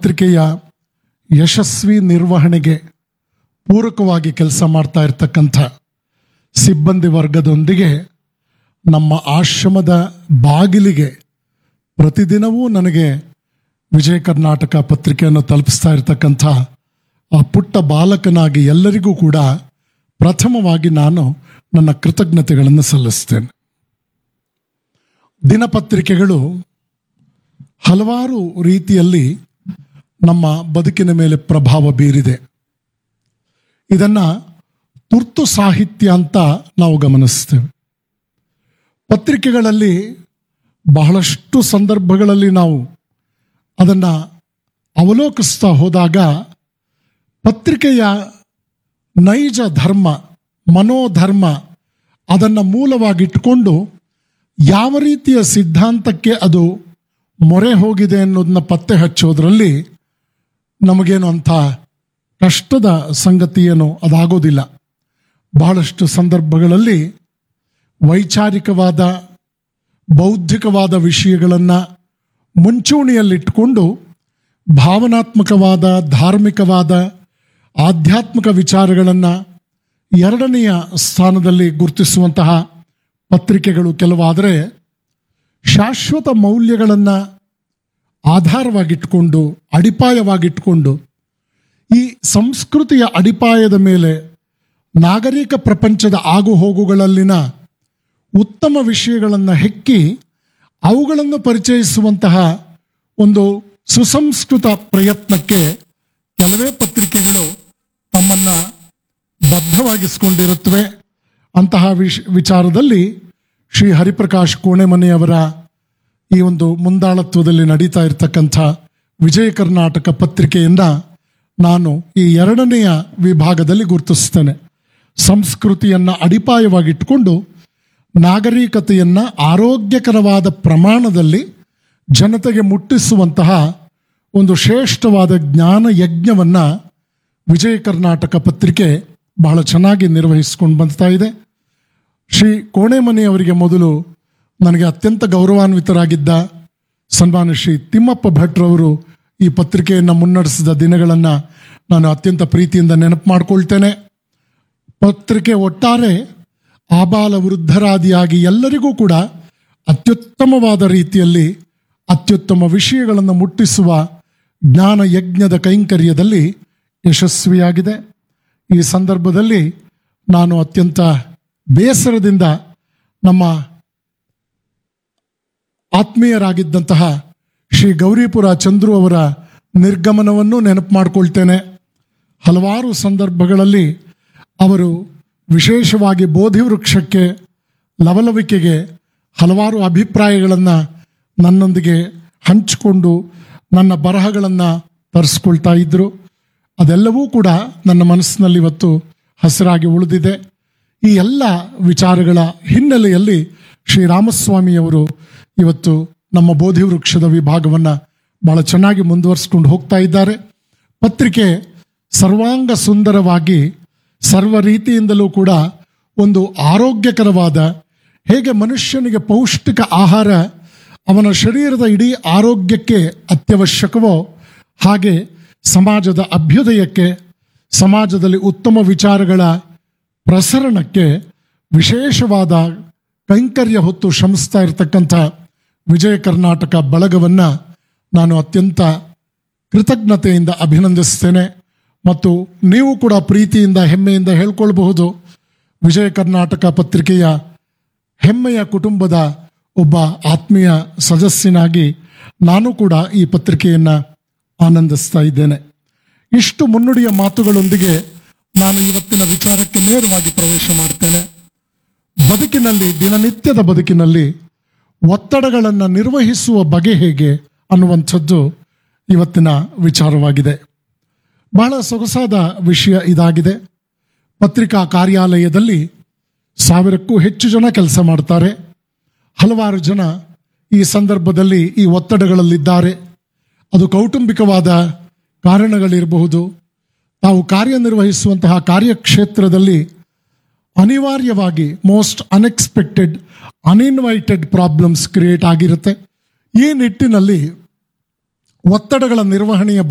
ಪತ್ರಿಕೆಯ ಯಶಸ್ವಿ ನಿರ್ವಹಣೆಗೆ ಪೂರಕವಾಗಿ ಕೆಲಸ ಮಾಡ್ತಾ ಇರತಕ್ಕಂಥ ಸಿಬ್ಬಂದಿ ವರ್ಗದೊಂದಿಗೆ ನಮ್ಮ ಆಶ್ರಮದ ಬಾಗಿಲಿಗೆ ಪ್ರತಿದಿನವೂ ನನಗೆ ವಿಜಯ ಕರ್ನಾಟಕ ಪತ್ರಿಕೆಯನ್ನು ತಲುಪಿಸ್ತಾ ಇರತಕ್ಕಂಥ ಆ ಪುಟ್ಟ ಬಾಲಕನಾಗಿ ಎಲ್ಲರಿಗೂ ಕೂಡ ಪ್ರಥಮವಾಗಿ ನಾನು ನನ್ನ ಕೃತಜ್ಞತೆಗಳನ್ನು ಸಲ್ಲಿಸ್ತೇನೆ ದಿನಪತ್ರಿಕೆಗಳು ಹಲವಾರು ರೀತಿಯಲ್ಲಿ ನಮ್ಮ ಬದುಕಿನ ಮೇಲೆ ಪ್ರಭಾವ ಬೀರಿದೆ ಇದನ್ನ ತುರ್ತು ಸಾಹಿತ್ಯ ಅಂತ ನಾವು ಗಮನಿಸ್ತೇವೆ ಪತ್ರಿಕೆಗಳಲ್ಲಿ ಬಹಳಷ್ಟು ಸಂದರ್ಭಗಳಲ್ಲಿ ನಾವು ಅದನ್ನ ಅವಲೋಕಿಸ್ತಾ ಹೋದಾಗ ಪತ್ರಿಕೆಯ ನೈಜ ಧರ್ಮ ಮನೋಧರ್ಮ ಅದನ್ನು ಮೂಲವಾಗಿಟ್ಟುಕೊಂಡು ಯಾವ ರೀತಿಯ ಸಿದ್ಧಾಂತಕ್ಕೆ ಅದು ಮೊರೆ ಹೋಗಿದೆ ಅನ್ನೋದನ್ನ ಪತ್ತೆ ಹಚ್ಚೋದ್ರಲ್ಲಿ ನಮಗೇನು ಅಂಥ ಕಷ್ಟದ ಸಂಗತಿ ಏನು ಅದಾಗೋದಿಲ್ಲ ಬಹಳಷ್ಟು ಸಂದರ್ಭಗಳಲ್ಲಿ ವೈಚಾರಿಕವಾದ ಬೌದ್ಧಿಕವಾದ ವಿಷಯಗಳನ್ನು ಮುಂಚೂಣಿಯಲ್ಲಿಟ್ಟುಕೊಂಡು ಭಾವನಾತ್ಮಕವಾದ ಧಾರ್ಮಿಕವಾದ ಆಧ್ಯಾತ್ಮಿಕ ವಿಚಾರಗಳನ್ನು ಎರಡನೆಯ ಸ್ಥಾನದಲ್ಲಿ ಗುರುತಿಸುವಂತಹ ಪತ್ರಿಕೆಗಳು ಕೆಲವಾದರೆ ಶಾಶ್ವತ ಮೌಲ್ಯಗಳನ್ನು ಆಧಾರವಾಗಿಟ್ಕೊಂಡು ಅಡಿಪಾಯವಾಗಿಟ್ಕೊಂಡು ಈ ಸಂಸ್ಕೃತಿಯ ಅಡಿಪಾಯದ ಮೇಲೆ ನಾಗರಿಕ ಪ್ರಪಂಚದ ಆಗುಹೋಗುಗಳಲ್ಲಿನ ಉತ್ತಮ ವಿಷಯಗಳನ್ನು ಹೆಕ್ಕಿ ಅವುಗಳನ್ನು ಪರಿಚಯಿಸುವಂತಹ ಒಂದು ಸುಸಂಸ್ಕೃತ ಪ್ರಯತ್ನಕ್ಕೆ ಕೆಲವೇ ಪತ್ರಿಕೆಗಳು ತಮ್ಮನ್ನ ಬದ್ಧವಾಗಿಸಿಕೊಂಡಿರುತ್ತವೆ ಅಂತಹ ವಿಷ ವಿಚಾರದಲ್ಲಿ ಶ್ರೀ ಹರಿಪ್ರಕಾಶ್ ಕೋಣೆಮನೆಯವರ ಈ ಒಂದು ಮುಂದಾಳತ್ವದಲ್ಲಿ ನಡೀತಾ ಇರತಕ್ಕಂಥ ವಿಜಯ ಕರ್ನಾಟಕ ಪತ್ರಿಕೆಯನ್ನ ನಾನು ಈ ಎರಡನೆಯ ವಿಭಾಗದಲ್ಲಿ ಗುರುತಿಸ್ತೇನೆ ಸಂಸ್ಕೃತಿಯನ್ನ ಅಡಿಪಾಯವಾಗಿಟ್ಟುಕೊಂಡು ನಾಗರಿಕತೆಯನ್ನ ಆರೋಗ್ಯಕರವಾದ ಪ್ರಮಾಣದಲ್ಲಿ ಜನತೆಗೆ ಮುಟ್ಟಿಸುವಂತಹ ಒಂದು ಶ್ರೇಷ್ಠವಾದ ಜ್ಞಾನ ಯಜ್ಞವನ್ನ ವಿಜಯ ಕರ್ನಾಟಕ ಪತ್ರಿಕೆ ಬಹಳ ಚೆನ್ನಾಗಿ ನಿರ್ವಹಿಸಿಕೊಂಡು ಬರ್ತಾ ಇದೆ ಶ್ರೀ ಕೋಣೆಮನೆಯವರಿಗೆ ಮೊದಲು ನನಗೆ ಅತ್ಯಂತ ಗೌರವಾನ್ವಿತರಾಗಿದ್ದ ಸನ್ಮಾನ್ಯ ಶ್ರೀ ತಿಮ್ಮಪ್ಪ ಭಟ್ರವರು ಈ ಪತ್ರಿಕೆಯನ್ನು ಮುನ್ನಡೆಸಿದ ದಿನಗಳನ್ನು ನಾನು ಅತ್ಯಂತ ಪ್ರೀತಿಯಿಂದ ನೆನಪು ಮಾಡ್ಕೊಳ್ತೇನೆ ಪತ್ರಿಕೆ ಒಟ್ಟಾರೆ ಆಬಾಲ ವೃದ್ಧರಾದಿಯಾಗಿ ಎಲ್ಲರಿಗೂ ಕೂಡ ಅತ್ಯುತ್ತಮವಾದ ರೀತಿಯಲ್ಲಿ ಅತ್ಯುತ್ತಮ ವಿಷಯಗಳನ್ನು ಮುಟ್ಟಿಸುವ ಜ್ಞಾನ ಯಜ್ಞದ ಕೈಂಕರ್ಯದಲ್ಲಿ ಯಶಸ್ವಿಯಾಗಿದೆ ಈ ಸಂದರ್ಭದಲ್ಲಿ ನಾನು ಅತ್ಯಂತ ಬೇಸರದಿಂದ ನಮ್ಮ ಆತ್ಮೀಯರಾಗಿದ್ದಂತಹ ಶ್ರೀ ಗೌರಿಪುರ ಚಂದ್ರು ಅವರ ನಿರ್ಗಮನವನ್ನು ನೆನಪು ಮಾಡಿಕೊಳ್ತೇನೆ ಹಲವಾರು ಸಂದರ್ಭಗಳಲ್ಲಿ ಅವರು ವಿಶೇಷವಾಗಿ ಬೋಧಿ ವೃಕ್ಷಕ್ಕೆ ಲವಲವಿಕೆಗೆ ಹಲವಾರು ಅಭಿಪ್ರಾಯಗಳನ್ನು ನನ್ನೊಂದಿಗೆ ಹಂಚಿಕೊಂಡು ನನ್ನ ಬರಹಗಳನ್ನು ತರಿಸ್ಕೊಳ್ತಾ ಇದ್ದರು ಅದೆಲ್ಲವೂ ಕೂಡ ನನ್ನ ಮನಸ್ಸಿನಲ್ಲಿ ಇವತ್ತು ಹಸಿರಾಗಿ ಉಳಿದಿದೆ ಈ ಎಲ್ಲ ವಿಚಾರಗಳ ಹಿನ್ನೆಲೆಯಲ್ಲಿ ಶ್ರೀರಾಮಸ್ವಾಮಿಯವರು ಇವತ್ತು ನಮ್ಮ ಬೋಧಿ ವೃಕ್ಷದ ವಿಭಾಗವನ್ನು ಬಹಳ ಚೆನ್ನಾಗಿ ಮುಂದುವರಿಸ್ಕೊಂಡು ಹೋಗ್ತಾ ಇದ್ದಾರೆ ಪತ್ರಿಕೆ ಸರ್ವಾಂಗ ಸುಂದರವಾಗಿ ಸರ್ವ ರೀತಿಯಿಂದಲೂ ಕೂಡ ಒಂದು ಆರೋಗ್ಯಕರವಾದ ಹೇಗೆ ಮನುಷ್ಯನಿಗೆ ಪೌಷ್ಟಿಕ ಆಹಾರ ಅವನ ಶರೀರದ ಇಡೀ ಆರೋಗ್ಯಕ್ಕೆ ಅತ್ಯವಶ್ಯಕವೋ ಹಾಗೆ ಸಮಾಜದ ಅಭ್ಯುದಯಕ್ಕೆ ಸಮಾಜದಲ್ಲಿ ಉತ್ತಮ ವಿಚಾರಗಳ ಪ್ರಸರಣಕ್ಕೆ ವಿಶೇಷವಾದ ಕೈಂಕರ್ಯ ಹೊತ್ತು ಶ್ರಮಿಸ್ತಾ ಇರತಕ್ಕಂಥ ವಿಜಯ ಕರ್ನಾಟಕ ಬಳಗವನ್ನು ನಾನು ಅತ್ಯಂತ ಕೃತಜ್ಞತೆಯಿಂದ ಅಭಿನಂದಿಸ್ತೇನೆ ಮತ್ತು ನೀವು ಕೂಡ ಪ್ರೀತಿಯಿಂದ ಹೆಮ್ಮೆಯಿಂದ ಹೇಳ್ಕೊಳ್ಬಹುದು ವಿಜಯ ಕರ್ನಾಟಕ ಪತ್ರಿಕೆಯ ಹೆಮ್ಮೆಯ ಕುಟುಂಬದ ಒಬ್ಬ ಆತ್ಮೀಯ ಸದಸ್ಯನಾಗಿ ನಾನು ಕೂಡ ಈ ಪತ್ರಿಕೆಯನ್ನು ಆನಂದಿಸ್ತಾ ಇದ್ದೇನೆ ಇಷ್ಟು ಮುನ್ನುಡಿಯ ಮಾತುಗಳೊಂದಿಗೆ ನಾನು ಇವತ್ತಿನ ವಿಚಾರಕ್ಕೆ ನೇರವಾಗಿ ಪ್ರವೇಶ ಮಾಡ್ತೇನೆ ಬದುಕಿನಲ್ಲಿ ದಿನನಿತ್ಯದ ಬದುಕಿನಲ್ಲಿ ಒತ್ತಡಗಳನ್ನು ನಿರ್ವಹಿಸುವ ಬಗೆ ಹೇಗೆ ಅನ್ನುವಂಥದ್ದು ಇವತ್ತಿನ ವಿಚಾರವಾಗಿದೆ ಬಹಳ ಸೊಗಸಾದ ವಿಷಯ ಇದಾಗಿದೆ ಪತ್ರಿಕಾ ಕಾರ್ಯಾಲಯದಲ್ಲಿ ಸಾವಿರಕ್ಕೂ ಹೆಚ್ಚು ಜನ ಕೆಲಸ ಮಾಡ್ತಾರೆ ಹಲವಾರು ಜನ ಈ ಸಂದರ್ಭದಲ್ಲಿ ಈ ಒತ್ತಡಗಳಲ್ಲಿದ್ದಾರೆ ಅದು ಕೌಟುಂಬಿಕವಾದ ಕಾರಣಗಳಿರಬಹುದು ತಾವು ಕಾರ್ಯನಿರ್ವಹಿಸುವಂತಹ ಕಾರ್ಯಕ್ಷೇತ್ರದಲ್ಲಿ ಅನಿವಾರ್ಯವಾಗಿ most unexpected uninvited problems create ಆಗಿರುತ್ತೆ ಈ ನಿಟ್ಟಿನಲ್ಲಿ ಒತ್ತಡಗಳ ನಿರ್ವಹಣೆಯ